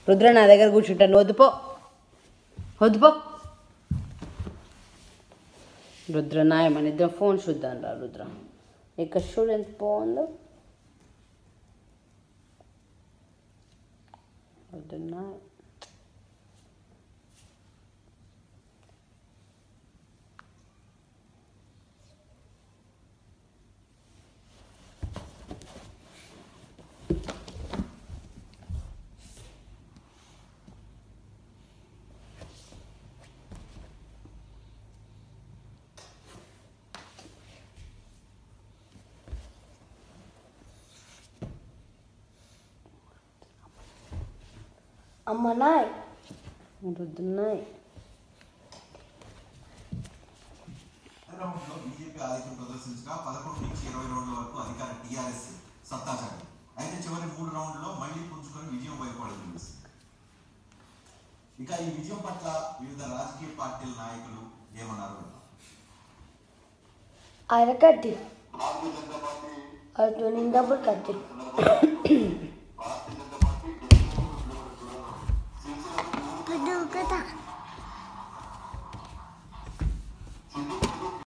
రుద్ర నా దగ్గర కూర్చుంటాను వద్దుపో వద్దుపో రుద్ర నాయ మన ఇద్దరం ఫోన్ చూద్దాం రా రుద్ర ఇక్కడ చూడు ఎంత బాగుందో రుద్ర నాయ అమ్మ నాయ్ రుద్ర నాయ రౌండ్లో బీజేపీ ఆధిక్యం ప్రదర్శించగా పదకొండు నుంచి ఇరవై రౌండ్ల వరకు అధికార టీఆర్ఎస్ సత్తా చాటి అయితే చివరి మూడు రౌండ్లలో మళ్లీ పుంజుకొని విజయం వైపు అడుగుతుంది ఇక ఈ విజయం పట్ల వివిధ రాజకీయ పార్టీల నాయకులు ఏమన్నారు ఆయన కట్టి అది నిండప్పుడు కట్టి Aduh, kata.